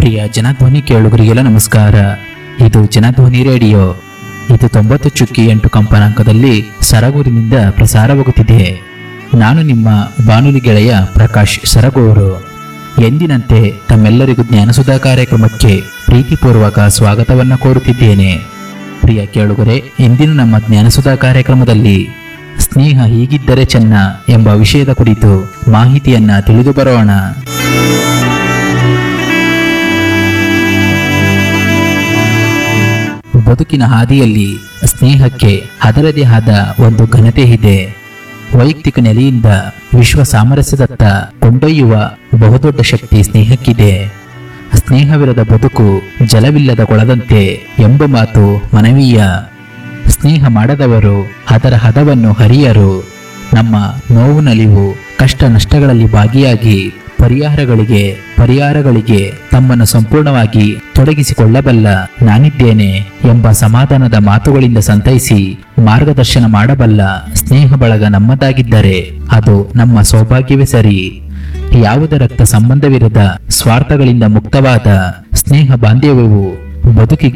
ಪ್ರಿಯ ಜನಧ್ವನಿ ಕೇಳುಗರಿಗೆಲ್ಲ ನಮಸ್ಕಾರ ಇದು ಜನಧ್ವನಿ ರೇಡಿಯೋ ಇದು ತೊಂಬತ್ತು ಚುಕ್ಕಿ ಎಂಟು ಕಂಪನಾಂಕದಲ್ಲಿ ಸರಗೂರಿನಿಂದ ಪ್ರಸಾರವಾಗುತ್ತಿದೆ ನಾನು ನಿಮ್ಮ ಬಾನುಲಿ ಗೆಳೆಯ ಪ್ರಕಾಶ್ ಸರಗೂರು ಎಂದಿನಂತೆ ತಮ್ಮೆಲ್ಲರಿಗೂ ಜ್ಞಾನಸುಧಾ ಕಾರ್ಯಕ್ರಮಕ್ಕೆ ಪ್ರೀತಿಪೂರ್ವಕ ಸ್ವಾಗತವನ್ನ ಕೋರುತ್ತಿದ್ದೇನೆ ಪ್ರಿಯ ಕೇಳುಗರೆ ಇಂದಿನ ನಮ್ಮ ಜ್ಞಾನಸುಧಾ ಕಾರ್ಯಕ್ರಮದಲ್ಲಿ ಸ್ನೇಹ ಹೀಗಿದ್ದರೆ ಚೆನ್ನ ಎಂಬ ವಿಷಯದ ಕುರಿತು ಮಾಹಿತಿಯನ್ನ ತಿಳಿದು ಬರೋಣ ಬದುಕಿನ ಹಾದಿಯಲ್ಲಿ ಸ್ನೇಹಕ್ಕೆ ಅದರದೇ ಆದ ಒಂದು ಘನತೆ ಇದೆ ವೈಯಕ್ತಿಕ ನೆಲೆಯಿಂದ ವಿಶ್ವ ಸಾಮರಸ್ಯದತ್ತ ಕೊಂಡೊಯ್ಯುವ ಬಹುದೊಡ್ಡ ಶಕ್ತಿ ಸ್ನೇಹಕ್ಕಿದೆ ಸ್ನೇಹವಿರದ ಬದುಕು ಜಲವಿಲ್ಲದ ಕೊಳದಂತೆ ಎಂಬ ಮಾತು ಮನವೀಯ ಸ್ನೇಹ ಮಾಡದವರು ಅದರ ಹದವನ್ನು ಹರಿಯರು ನಮ್ಮ ನೋವು ನಲಿವು ಕಷ್ಟ ನಷ್ಟಗಳಲ್ಲಿ ಭಾಗಿಯಾಗಿ ಪರಿಹಾರಗಳಿಗೆ ಪರಿಹಾರಗಳಿಗೆ ತಮ್ಮನ್ನು ಸಂಪೂರ್ಣವಾಗಿ ತೊಡಗಿಸಿಕೊಳ್ಳಬಲ್ಲ ನಾನಿದ್ದೇನೆ ಎಂಬ ಸಮಾಧಾನದ ಮಾತುಗಳಿಂದ ಸಂತೈಸಿ ಮಾರ್ಗದರ್ಶನ ಮಾಡಬಲ್ಲ ಸ್ನೇಹ ಬಳಗ ನಮ್ಮದಾಗಿದ್ದರೆ ಅದು ನಮ್ಮ ಸೌಭಾಗ್ಯವೇ ಸರಿ ಯಾವುದೇ ರಕ್ತ ಸಂಬಂಧವಿರದ ಸ್ವಾರ್ಥಗಳಿಂದ ಮುಕ್ತವಾದ ಸ್ನೇಹ ಬಾಂಧವ್ಯವು ಬದುಕಿಗೆ